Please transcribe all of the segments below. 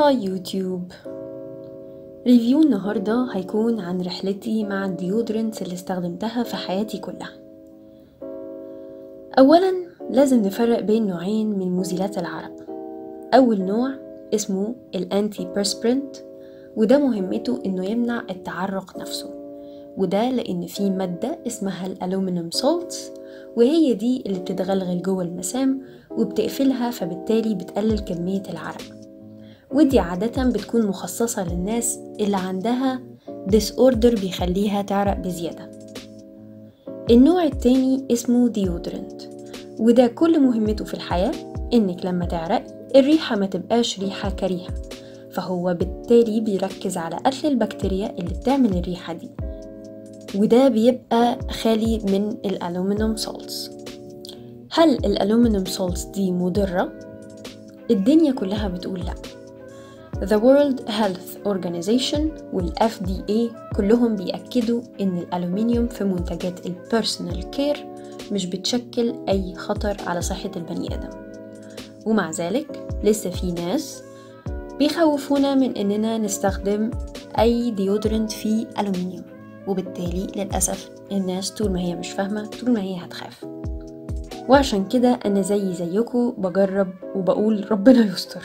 هاي يوتيوب ريفيو النهاردة هيكون عن رحلتي مع الديودرنتس اللي استخدمتها في حياتي كلها أولا لازم نفرق بين نوعين من مزيلات العرق أول نوع اسمه الأنتي بيرسبرنت وده مهمته إنه يمنع التعرق نفسه وده لأن فيه مادة اسمها الألومنيوم سولتس وهي دي اللي بتتغلغل جوه المسام وبتقفلها فبالتالي بتقلل كمية العرق ودي عادة بتكون مخصصة للناس اللي عندها disorder بيخليها تعرق بزيادة النوع التاني اسمه ديودرنت وده كل مهمته في الحياة إنك لما تعرق الريحة ما تبقاش ريحة كريهة فهو بالتالي بيركز على قتل البكتيريا اللي بتعمل الريحة دي وده بيبقى خالي من الألومنيوم سولتس هل الألومنيوم سولتس دي مضرة؟ الدنيا كلها بتقول لأ The World Health Organization وال FDA كلهم بيأكدوا إن الألومنيوم في منتجات البيرسونال كير مش بتشكل أي خطر على صحة البني آدم ومع ذلك لسه في ناس بيخوفونا من إننا نستخدم أي ديودرنت فيه ألومنيوم وبالتالي للأسف الناس طول ما هي مش فاهمة طول ما هي هتخاف وعشان كده أنا زي زيكم بجرب وبقول ربنا يستر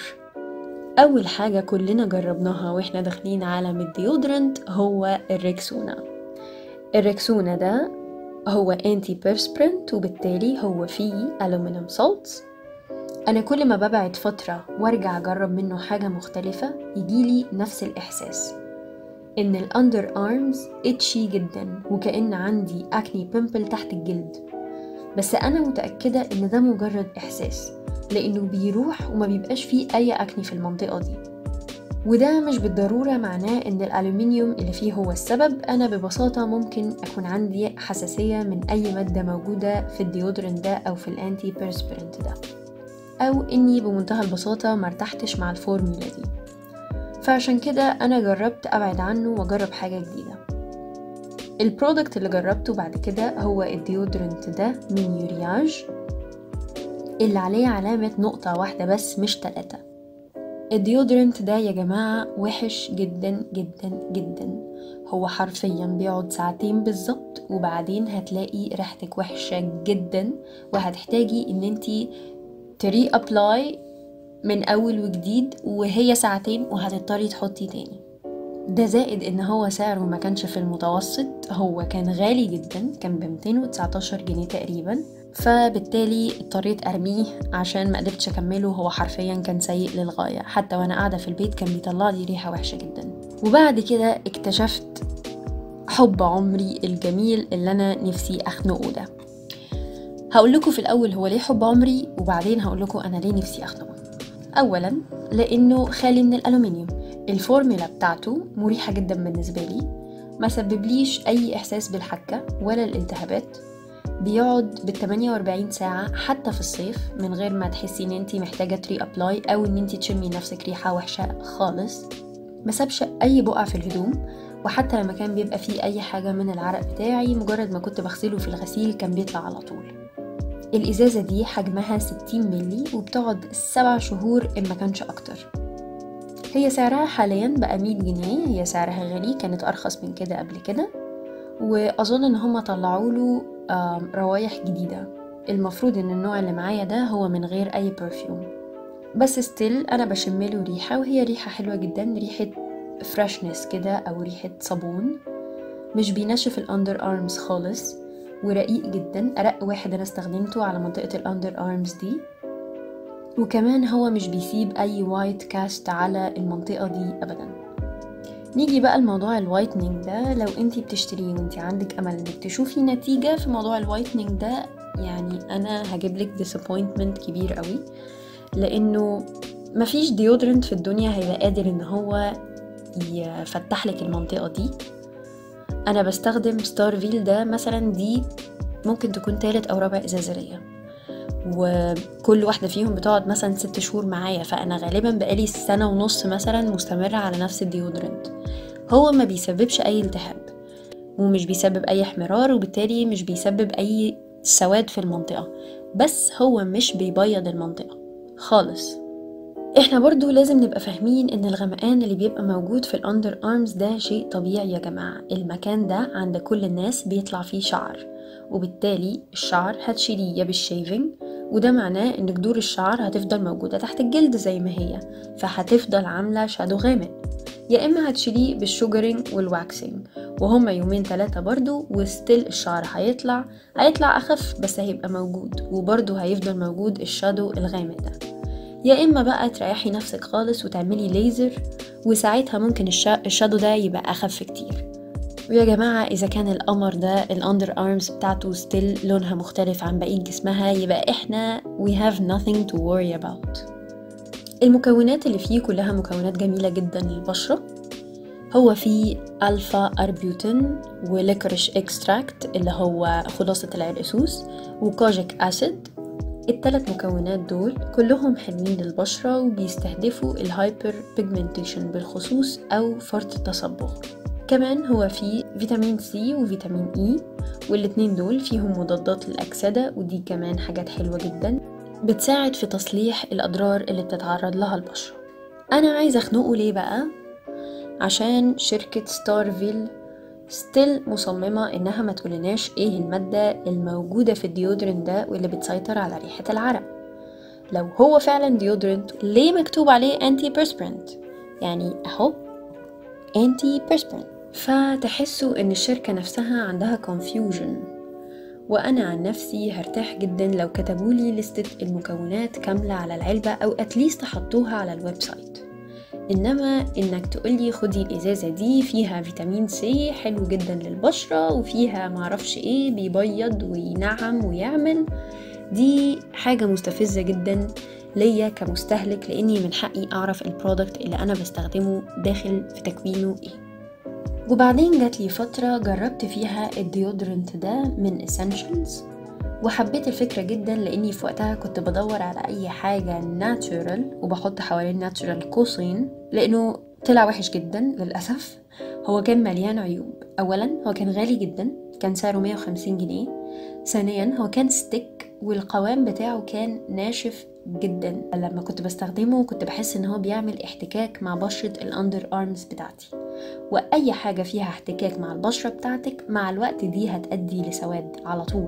أول حاجة كلنا جربناها وإحنا داخلين عالم الديودرنت هو الريكسونا الريكسونا ده هو انتي بيرسبرنت وبالتالي هو فيه ألومنيوم سولتس أنا كل ما ببعد فترة وارجع أجرب منه حاجة مختلفة يجيلي نفس الإحساس إن الأندر أرمز اتشي جدا وكأن عندي أكني بيمبل تحت الجلد بس أنا متأكدة إن ده مجرد إحساس لأنه بيروح وما بيبقاش فيه أي أكني في المنطقة دي وده مش بالضرورة معناه إن الألومنيوم اللي فيه هو السبب أنا ببساطة ممكن أكون عندي حساسية من أي مادة موجودة في الديودرنت ده أو في الأنتي بيرسبرنت ده أو إني بمنتهى البساطة مرتحتش مع الفورمولا دي فعشان كده أنا جربت أبعد عنه وأجرب حاجة جديدة البرودكت اللي جربته بعد كده هو الديودرنت ده من يورياج اللي عليه علامة نقطة واحدة بس مش تلاتة الديودرنت ده يا جماعة وحش جدا جدا جدا هو حرفيا بيقعد ساعتين بالظبط وبعدين هتلاقي ريحتك وحشة جدا وهتحتاجي ان انتي تري ابلاي من اول وجديد وهي ساعتين وهتضطري تحطي تاني ده زائد ان هو سعره ما كانش في المتوسط هو كان غالي جدا كان ب 219 جنيه تقريبا فبالتالي اضطريت ارميه عشان ما قدرتش اكمله هو حرفيا كان سيء للغايه حتى وانا قاعده في البيت كان بيطلع لي ريحه وحشه جدا وبعد كده اكتشفت حب عمري الجميل اللي انا نفسي اخنقه ده هقول لكم في الاول هو ليه حب عمري وبعدين هقول لكم انا ليه نفسي اخنقه اولا لانه خالي من الالومنيوم الفورمولا بتاعته مريحه جدا بالنسبه لي ما سببليش اي احساس بالحكه ولا الالتهابات بيقعد بال 48 ساعة حتى في الصيف من غير ما تحسي ان انتي محتاجة تري ابلاي او ان انتي تشمي نفسك ريحة وحشة خالص ما سابش اي بقع في الهدوم وحتى لما كان بيبقى فيه اي حاجة من العرق بتاعي مجرد ما كنت بغسله في الغسيل كان بيطلع على طول الازازة دي حجمها 60 ملي وبتقعد سبع شهور ان ما كانش اكتر هي سعرها حاليا بقى 100 جنيه هي سعرها غالي كانت ارخص من كده قبل كده واظن ان هما طلعوا له روايح جديدة المفروض ان النوع اللي معايا ده هو من غير اي برفيوم بس ستيل انا بشمله ريحة وهي ريحة حلوة جدا ريحة فريشنس كده او ريحة صابون مش بينشف الاندر ارمز خالص ورقيق جدا ارق واحد انا استخدمته على منطقة الاندر ارمز دي وكمان هو مش بيسيب اي وايت كاست على المنطقة دي ابدا نيجي بقى لموضوع الوايتنينج ده لو انتي بتشتريه وانتي عندك امل انك تشوفي نتيجة في موضوع الوايتنينج ده يعني انا هجيبلك disappointment كبير قوي لانه مفيش ديودرنت في الدنيا هيبقى قادر ان هو يفتح لك المنطقة دي انا بستخدم ستارفيل ده مثلا دي ممكن تكون تالت او رابع ازازة ليا وكل واحدة فيهم بتقعد مثلا ست شهور معايا فأنا غالبا بقالي سنة ونص مثلا مستمرة على نفس الديودرنت هو ما بيسببش أي التهاب ومش بيسبب أي احمرار وبالتالي مش بيسبب أي سواد في المنطقة بس هو مش بيبيض المنطقة خالص احنا برضو لازم نبقى فاهمين ان الغمقان اللي بيبقى موجود في الاندر ارمز ده شيء طبيعي يا جماعة المكان ده عند كل الناس بيطلع فيه شعر وبالتالي الشعر هتشيليه يا بالشيفنج وده معناه ان جذور الشعر هتفضل موجودة تحت الجلد زي ما هي فهتفضل عاملة شادو غامق يا اما هتشيليه بالشوجرينج والواكسينج وهما يومين ثلاثة برضو وستيل الشعر هيطلع هيطلع أخف بس هيبقى موجود وبرضو هيفضل موجود الشادو الغامق ده يا إما بقى تريحي نفسك خالص وتعملي ليزر وساعتها ممكن الشادو ده يبقى أخف كتير ويا جماعة إذا كان القمر ده الأندر أرمز بتاعته ستيل لونها مختلف عن بقية جسمها يبقى إحنا we have nothing to worry about المكونات اللي فيه كلها مكونات جميلة جدا للبشرة هو فيه ألفا أربيوتين وليكوريش إكستراكت اللي هو خلاصة العرقسوس وكوجيك أسيد التلات مكونات دول كلهم حلوين للبشرة وبيستهدفوا الهايبر بيجمنتيشن بالخصوص أو فرط التصبغ كمان هو فيه فيتامين سي وفيتامين اي والاتنين دول فيهم مضادات للأكسدة ودي كمان حاجات حلوة جدا بتساعد في تصليح الأضرار اللي بتتعرض لها البشرة أنا عايزة أخنقه ليه بقى؟ عشان شركة ستارفيل ستيل مصممة إنها ما تقولناش إيه المادة الموجودة في الديودرنت ده واللي بتسيطر على ريحة العرق لو هو فعلا ديودرنت ليه مكتوب عليه انتي بيرسبرنت يعني أهو انتي بيرسبرنت فتحسوا إن الشركة نفسها عندها confusion وأنا عن نفسي هرتاح جدا لو كتبولي لستة المكونات كاملة على العلبة أو أتليست حطوها على الويب سايت إنما إنك تقولي خدي الإزازة دي فيها فيتامين سي حلو جدا للبشرة وفيها معرفش إيه بيبيض وينعم ويعمل دي حاجة مستفزة جدا ليا كمستهلك لأني من حقي أعرف البرودكت اللي أنا بستخدمه داخل في تكوينه إيه وبعدين جات لي فترة جربت فيها الديودرنت ده من اسينشلز وحبيت الفكرة جدا لاني في وقتها كنت بدور على اي حاجة ناتشورال وبحط حوالين ناتشورال قوسين لانه طلع وحش جدا للأسف هو كان مليان عيوب اولا هو كان غالي جدا كان سعره 150 جنيه ثانيا هو كان ستيك والقوام بتاعه كان ناشف جدا لما كنت بستخدمه كنت بحس ان هو بيعمل احتكاك مع بشرة الاندر ارمز بتاعتي واي حاجة فيها احتكاك مع البشرة بتاعتك مع الوقت دي هتأدي لسواد على طول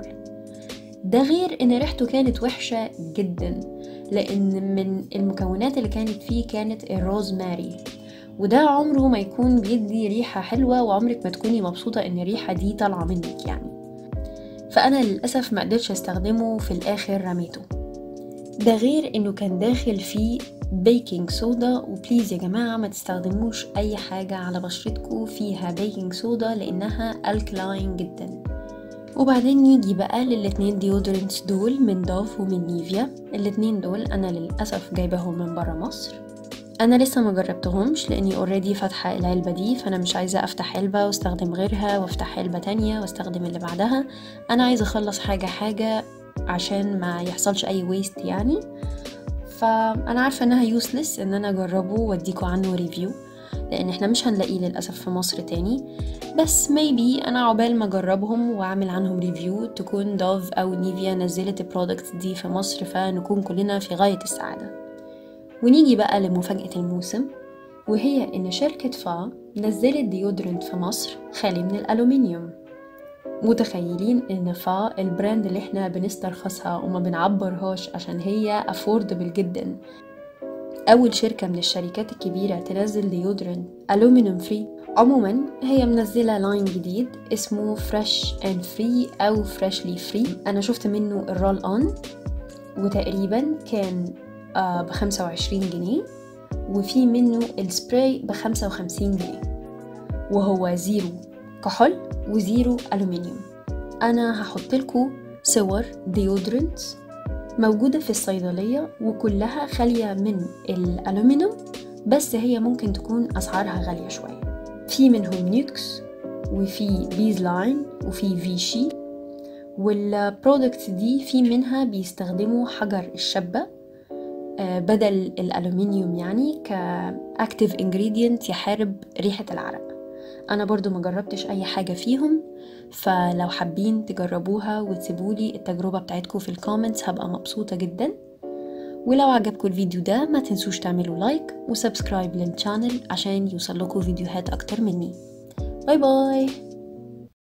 ده غير ان ريحته كانت وحشة جدا لان من المكونات اللي كانت فيه كانت الروزماري وده عمره ما يكون بيدي ريحة حلوة وعمرك ما تكوني مبسوطة ان الريحة دي طالعة منك يعني فأنا للأسف ما قدرتش استخدمه في الآخر رميته ده غير انه كان داخل فيه بيكنج صودا وبليز يا جماعة ما تستخدموش أي حاجة على بشرتكم فيها بيكنج صودا لأنها الكلاين جدا وبعدين نيجي بقى للاتنين ديودرنتس دول من دوف ومن نيفيا الاتنين دول أنا للأسف جايباهم من برا مصر انا لسه ما جربتهمش لاني اوريدي فاتحه العلبه دي فانا مش عايزه افتح علبه واستخدم غيرها وافتح علبه تانية واستخدم اللي بعدها انا عايزه اخلص حاجه حاجه عشان ما يحصلش اي ويست يعني فانا عارفه انها يوسلس ان انا اجربه واديكوا عنه ريفيو لان احنا مش هنلاقيه للاسف في مصر تاني بس ميبي انا عقبال ما اجربهم واعمل عنهم ريفيو تكون دوف او نيفيا نزلت البرودكتس دي في مصر فنكون كلنا في غايه السعاده ونيجي بقى لمفاجاه الموسم وهي ان شركه فا نزلت ديودرنت في مصر خالي من الالومنيوم متخيلين ان فا البراند اللي احنا بنسترخصها وما بنعبرهاش عشان هي افوردبل جدا اول شركة من الشركات الكبيرة تنزل ديودرنت الومنيوم فري عموما هي منزلة لاين جديد اسمه فريش اند فري او فريشلي فري انا شفت منه الرول اون وتقريبا كان ب 25 جنيه وفي منه السبراي ب 55 جنيه وهو زيرو كحول وزيرو ألومنيوم أنا هحط لكم صور ديودرنتس موجودة في الصيدلية وكلها خالية من الألومنيوم بس هي ممكن تكون أسعارها غالية شوية في منهم نيوكس وفي بيز لاين وفي فيشي والبرودكتس دي في منها بيستخدموا حجر الشبة بدل الألومنيوم يعني كأكتيف انجريدينت يحارب ريحة العرق انا برضو ما جربتش اي حاجة فيهم فلو حابين تجربوها وتسيبولي التجربة بتاعتكم في الكومنتس هبقى مبسوطة جدا ولو عجبكم الفيديو ده ما تنسوش تعملوا لايك وسبسكرايب للشانل عشان يوصلكوا فيديوهات أكتر مني باي باي